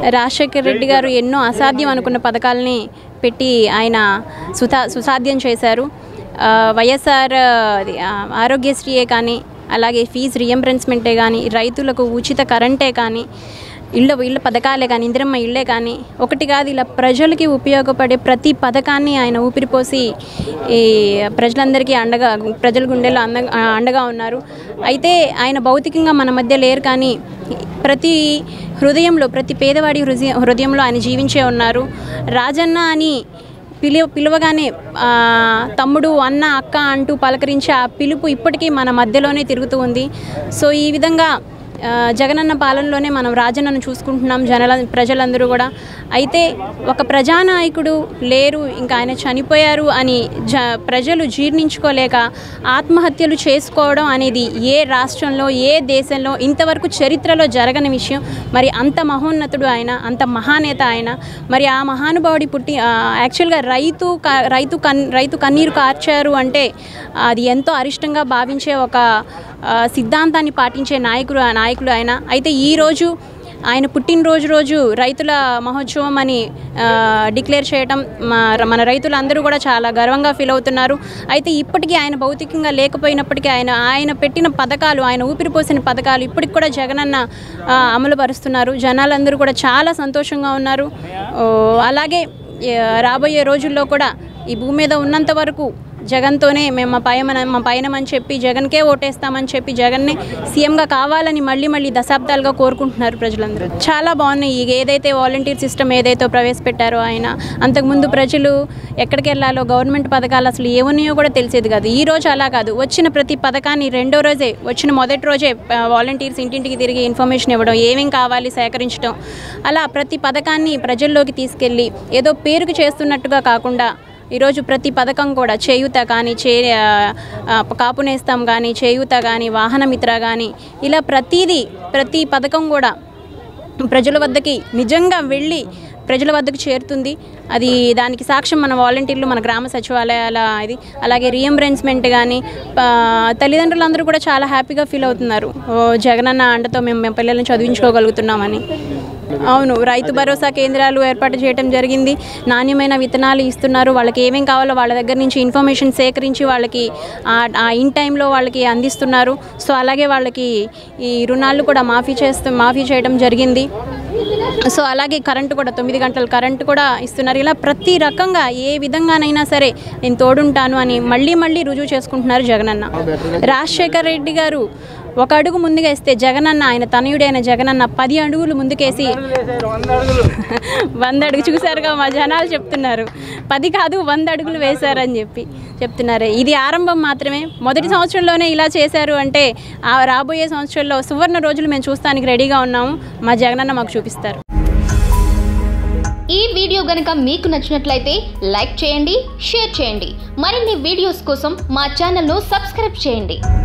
రాజశేఖర్ రెడ్డి గారు ఎన్నో అసాధ్యం అనుకున్న పథకాలని పెట్టి ఆయన సుతా సుసాధ్యం చేశారు ఆ, వైఎస్ఆర్ అది, ఆ, ఆరోగ్యశ్రీయే కానీ అలాగే ఫీజు రియంబర్స్మెంటే కానీ రైతులకు ఉచిత కరెంటే కానీ ఇళ్ళ ఇళ్ళ పథకాలే కానీ ఇందిరమ్మ ఇళ్ళే కానీ ఒకటి కాదు ఇలా ప్రజలకి ఉపయోగపడే ప్రతి పథకాన్ని ఆయన ఊపిరిపోసి ఈ ప్రజలందరికీ అండగా ప్రజల గుండెలో అంద అండగా ఉన్నారు అయితే ఆయన భౌతికంగా మన మధ్య లేరు కానీ ప్రతి హృదయంలో ప్రతి పేదవాడి హృదయ హృదయంలో ఆయన జీవించే ఉన్నారు రాజన్న అని పిలువ పిలువగానే ఆ, తమ్ముడు అన్న అక్క అంటూ పలకరించే ఆ పిలుపు ఇప్పటికీ మన మధ్యలోనే తిరుగుతూ ఉంది సో ఈ విధంగా ఆ, జగనన్న పాలనలోనే మనం రాజన్నను చూసుకుంటున్నాం జనల ప్రజలందరూ కూడా అయితే ఒక ప్రజానాయకుడు లేరు ఇంకా ఆయన చనిపోయారు అని జ ప్రజలు జీర్ణించుకోలేక ఆత్మహత్యలు చేసుకోవడం అనేది ఏ రాష్ట్రంలో ఏ దేశంలో ఇంతవరకు చరిత్రలో జరగని విషయం మరి అంత మహోన్నతుడు ఆయన అంత మహానేత ఆయన మరి ఆ మహానుభావుడి పుట్టి ఆ, యాక్చువల్గా రైతు క- రైతు కన్ రైతు కన్నీరు కార్చారు అంటే అది ఎంతో అరిష్టంగా భావించే ఒక ఆ, సిద్ధాంతాన్ని పాటించే నాయకుడు ఆ నాయకుడు ఆయన అయితే ఈరోజు ఆయన పుట్టినరోజు రోజు రైతుల మహోత్సవం అని ఆ, డిక్లేర్ చేయటం మా మన రైతులందరూ కూడా చాలా గర్వంగా ఫీల్ అవుతున్నారు అయితే ఇప్పటికీ ఆయన భౌతికంగా లేకపోయినప్పటికీ ఆయన ఆయన పెట్టిన పథకాలు ఆయన ఊపిరిపోసిన పథకాలు ఇప్పటికి కూడా జగనన్న ఆ, అమలు పరుస్తున్నారు జనాలందరూ కూడా చాలా సంతోషంగా ఉన్నారు ఓ, అలాగే ఆ, రాబోయే రోజుల్లో కూడా ఈ భూమి మీద ఉన్నంత వరకు జగన్తోనే మేము మా పయన మా పయనమని చెప్పి జగన్కే ఓటేస్తామని చెప్పి జగన్నే సీఎంగా కావాలని మళ్ళీ మళ్ళీ దశాబ్దాలుగా కోరుకుంటున్నారు ప్రజలందరూ చాలా బాగున్నాయి ఈ ఏదైతే వాలంటీర్ సిస్టమ్ ఏదైతే ప్రవేశపెట్టారో ఆయన అంతకుముందు ప్రజలు ఎక్కడికి వెళ్ళాలో గవర్నమెంట్ పథకాలు అసలు ఏమున్నాయో కూడా తెలిసేది కాదు ఈ రోజు అలా కాదు వచ్చిన ప్రతి పథకాన్ని రెండో రోజే వచ్చిన మొదటి రోజే వాలంటీర్స్ ఇంటింటికి తిరిగి ఇన్ఫర్మేషన్ ఇవ్వడం ఏమేం కావాలి సేకరించడం అలా ప్రతి పథకాన్ని ప్రజల్లోకి తీసుకెళ్ళి ఏదో పేరుకు చేస్తున్నట్టుగా కాకుండా ఈరోజు ప్రతి పథకం కూడా చేయూత కానీ చే ఆ, ఆ, కాపు నేస్తాం కానీ చేయూత కానీ వాహనమిత్ర కానీ ఇలా ప్రతిదీ ప్రతి పథకం కూడా ప్రజల వద్దకి నిజంగా వెళ్ళి ప్రజల వద్దకు చేరుతుంది అది దానికి సాక్ష్యం మన వాలంటీర్లు మన గ్రామ సచివాలయాల ఇది అలాగే రీఎంబరెన్స్మెంట్ కానీ తల్లిదండ్రులందరూ కూడా చాలా హ్యాపీగా ఫీల్ అవుతున్నారు ఓ జగనన్న అండతో మేము మేము పిల్లల్ని చదివించుకోగలుగుతున్నామని అవును రైతు భరోసా కేంద్రాలు ఏర్పాటు చేయడం జరిగింది నాణ్యమైన విత్తనాలు ఇస్తున్నారు వాళ్ళకి ఏమేం కావాలో వాళ్ళ దగ్గర నుంచి ఇన్ఫర్మేషన్ సేకరించి వాళ్ళకి ఆ- ఆ ఇన్ టైంలో వాళ్ళకి అందిస్తున్నారు సో అలాగే వాళ్ళకి ఈ రుణాలు కూడా మాఫీ చేస్తూ మాఫీ చేయడం జరిగింది సో అలాగే కరెంటు కూడా తొమ్మిది గంటల కరెంటు కూడా ఇస్తున్నారు ఇలా ప్రతి రకంగా ఏ విధంగానైనా సరే నేను తోడుంటాను అని మళ్ళీ మళ్ళీ రుజువు చేసుకుంటున్నారు జగనన్న రాజశేఖర్ రెడ్డి గారు ఒక అడుగు ముందుగా వేస్తే జగనన్న ఆయన తనయుడైన జగనన్న పది అడుగులు ముందుకేసి వంద అడుగు చూశారుగా మా జనాలు చెప్తున్నారు పది కాదు వంద అడుగులు వేశారని చెప్పి చెప్తున్నారు ఇది ఆరంభం మాత్రమే మొదటి సంవత్సరంలోనే ఇలా చేశారు అంటే ఆ రాబోయే సంవత్సరంలో సువర్ణ రోజులు మేము చూస్తానికి రెడీగా ఉన్నాము మా జగనన్న మాకు చూపిస్తారు ఈ వీడియో గనుక మీకు నచ్చినట్లయితే లైక్ చేయండి షేర్ చేయండి మరిన్ని వీడియోస్ కోసం మా ఛానల్ను సబ్స్క్రైబ్ చేయండి